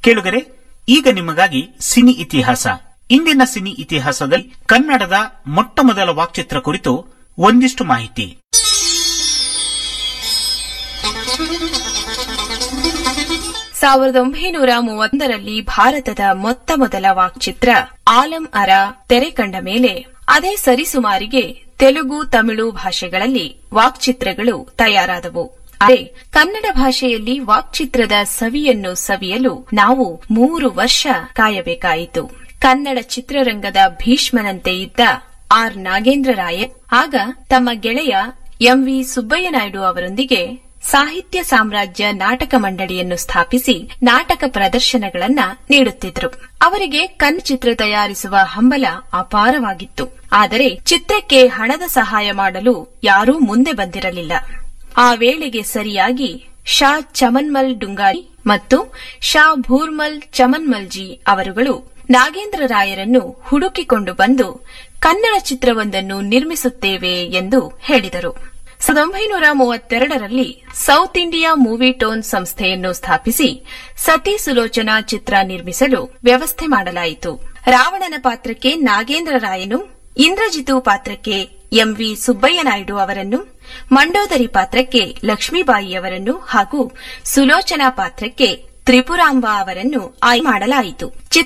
ಕೇಳುಗರೆ ಈಗ ನಿಮಗಾಗಿ ಸಿನಿ ಇತಿಹಾಸ ಇಂದಿನ ಸಿನಿ ಇತಿಹಾಸದಲ್ಲಿ ಕನ್ನಡದ ಮೊಟ್ಟ ಮೊದಲ ವಾಕ್ಚಿತ್ರ ಕುರಿತು ಒಂದಿಷ್ಟು ಮಾಹಿತಿ ಸಾವಿರದ ಒಂಬೈನೂರ ಮೂವತ್ತೊಂದರಲ್ಲಿ ಭಾರತದ ಮೊತ್ತ ಮೊದಲ ವಾಕ್ಚಿತ್ರ ಆಲಂ ಅರ ತೆರೆ ಕಂಡ ಮೇಲೆ ಅದೇ ಸರಿಸುಮಾರಿಗೆ ತೆಲುಗು ತಮಿಳು ಭಾಷೆಗಳಲ್ಲಿ ವಾಕ್ಚಿತ್ರಗಳು ತಯಾರಾದವು ಆದರೆ ಕನ್ನಡ ಭಾಷೆಯಲ್ಲಿ ವಾಕ್ಚಿತ್ರದ ಸವಿಯನ್ನು ಸವಿಯಲು ನಾವು ಮೂರು ವರ್ಷ ಕಾಯಬೇಕಾಯಿತು ಕನ್ನಡ ಚಿತ್ರರಂಗದ ಭೀಷ್ಮನಂತೆ ಇದ್ದ ಆರ್ ನಾಗೇಂದ್ರ ರಾಯ ಆಗ ತಮ್ಮ ಗೆಳೆಯ ಎಂವಿ ಸುಬ್ಬಯ್ಯ ನಾಯ್ಡು ಅವರೊಂದಿಗೆ ಸಾಹಿತ್ಯ ಸಾಮ್ರಾಜ್ಯ ನಾಟಕ ಮಂಡಳಿಯನ್ನು ಸ್ಥಾಪಿಸಿ ನಾಟಕ ಪ್ರದರ್ಶನಗಳನ್ನ ನೀಡುತ್ತಿದ್ರು ಅವರಿಗೆ ಕನ್ನಡ ಚಿತ್ರ ತಯಾರಿಸುವ ಹಂಬಲ ಅಪಾರವಾಗಿತ್ತು ಆದರೆ ಚಿತ್ರಕ್ಕೆ ಹಣದ ಸಹಾಯ ಮಾಡಲು ಯಾರೂ ಮುಂದೆ ಬಂದಿರಲಿಲ್ಲ ಆ ವೇಳೆಗೆ ಸರಿಯಾಗಿ ಶಾ ಚಮನ್ಮಲ್ ಡುಂಗಾರಿ ಮತ್ತು ಶಾ ಭೂರ್ಮಲ್ ಚಮನ್ಮಲ್ಜಿ ಅವರುಗಳು ನಾಗೇಂದ್ರ ರಾಯರನ್ನು ಹುಡುಕಿಕೊಂಡು ಬಂದು ಕನ್ನಡ ಚಿತ್ರವೊಂದನ್ನು ನಿರ್ಮಿಸುತ್ತೇವೆ ಎಂದು ಹೇಳಿದರು ಸಾವಿರದ ಒಂಬೈನೂರ ಮೂವತ್ತೆರಡರಲ್ಲಿ ಸೌತ್ ಇಂಡಿಯಾ ಮೂವಿ ಟೋನ್ ಸಂಸ್ಥೆಯನ್ನು ಸ್ಥಾಪಿಸಿ ಸತಿ ಸುಲೋಚನಾ ಚಿತ್ರ ನಿರ್ಮಿಸಲು ವ್ಯವಸ್ಥೆ ಮಾಡಲಾಯಿತು ರಾವಣನ ಪಾತ್ರಕ್ಕೆ ನಾಗೇಂದ್ರ ರಾಯನು ಇಂದ್ರಜಿತು ಪಾತ್ರಕ್ಕೆ ಎಂವಿ ಸುಬ್ಬಯ್ಯ ನಾಯ್ಡು ಅವರನ್ನು ಮಂಡೋದರಿ ಪಾತ್ರಕ್ಕೆ ಲಕ್ಷ್ಮೀಬಾಯಿ ಅವರನ್ನು ಹಾಗೂ ಸುಲೋಚನಾ ಪಾತ್ರಕ್ಕೆ ತ್ರಿಪುರಾಂಬ ಅವರನ್ನು ಆಯ್ಕೆ ಮಾಡಲಾಯಿತು